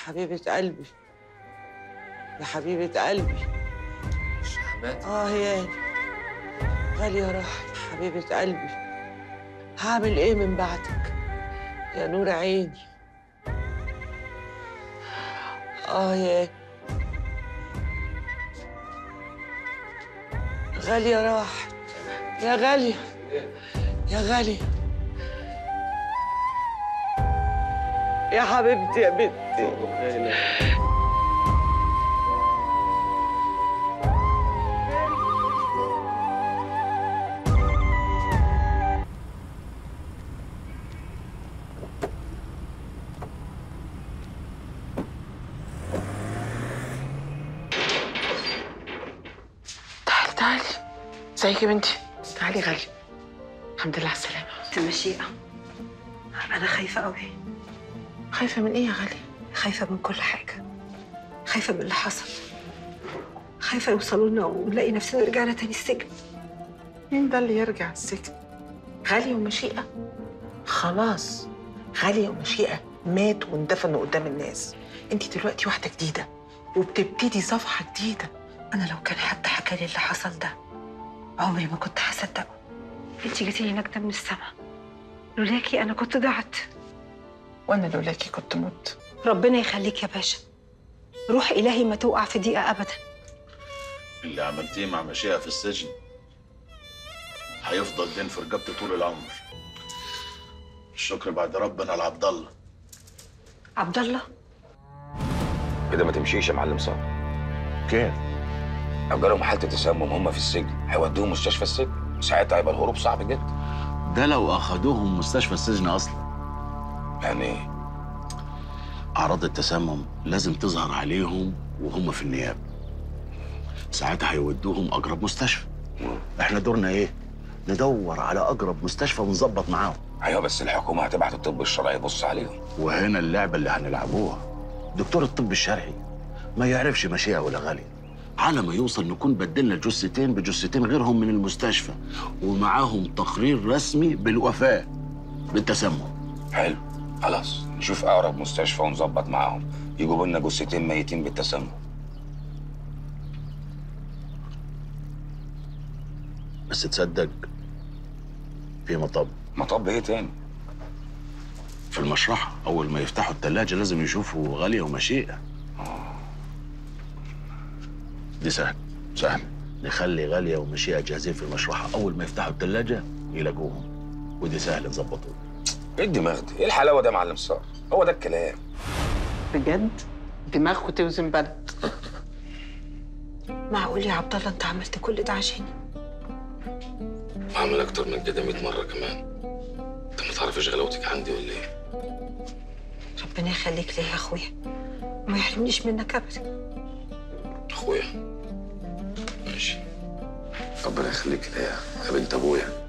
حبيبة قلبي يا حبيبة قلبي شهبات اه يا غالية راحت حبيبة قلبي هعمل ايه من بعدك يا نور عيني اه يا غالية راحت يا غالية يا غالية يا حبيبتي يا بنتي تعالي تعالي ازيك يا بنتي تعالي غالي الحمد لله على السلامة المشيئة أنا خايفة أوي خايفة من ايه يا غالي؟ خايفة من كل حاجة خايفة من اللي حصل خايفة يوصلوا لنا ونلاقي نفسنا رجعنا تاني السجن مين ده اللي يرجع السجن؟ غالية ومشيئة خلاص غالية ومشيئة ماتوا واندفنوا قدام الناس انت دلوقتي واحدة جديدة وبتبتدي صفحة جديدة أنا لو كان حد حكى لي اللي حصل ده عمري ما كنت هصدقه انت جيتي لي نجدة من السما لولاكي أنا كنت ضعت وانا لولاكي كنت مت ربنا يخليك يا باشا روح إلهي ما توقع في دقيقة أبدا اللي عملتيه مع مشيئة في السجن هيفضل دين في رقبتي طول العمر الشكر بعد ربنا لعبد الله عبد الله كده ما تمشيش يا معلم صابر كيف؟ لو جالهم حاله تسمم هم في السجن هيودوهم مستشفى السجن ساعتها هيبقى الهروب صعب جدا ده لو اخدوهم مستشفى السجن اصلا يعني ايه اعراض التسمم لازم تظهر عليهم وهم في النيابه ساعتها هيودوهم اقرب مستشفى احنا دورنا ايه ندور على اقرب مستشفى ونظبط معاهم ايوه بس الحكومه هتبعت الطب الشرعي يبص عليهم وهنا اللعبه اللي هنلعبوها دكتور الطب الشرعي ما يعرفش مشيئه ولا غاليه على ما يوصل نكون بدلنا جثتين بجثتين غيرهم من المستشفى ومعاهم تقرير رسمي بالوفاه بالتسمم حلو خلاص نشوف اقرب مستشفى ونظبط معاهم يجيبوا لنا جثتين ميتين بالتسمم بس تصدق في مطب مطب ايه تاني في المشرحة أول ما يفتحوا التلاجة لازم يشوفوا غالية ومشيئة دي سهل سهل نخلي غالية ومشيئة جاهزين في المشرحة أول ما يفتحوا التلاجة يلاقوهم ودي سهل نظبطوها ايه الدماغ دي ايه الحلاوه ده يا معلم صابر هو ده الكلام بجد دماغكم توزن بلد معقول يا عبد الله أنت عملت كل ده عشاني بعمل اكتر من كده 100 مره كمان انت ما تعرفش غلاوتك عندي ولا ايه ربنا يخليك ليا يا أخويا وما يحرمنيش منك أبدا اخويا ماشي ربنا يخليك ليا يا بنت ابويا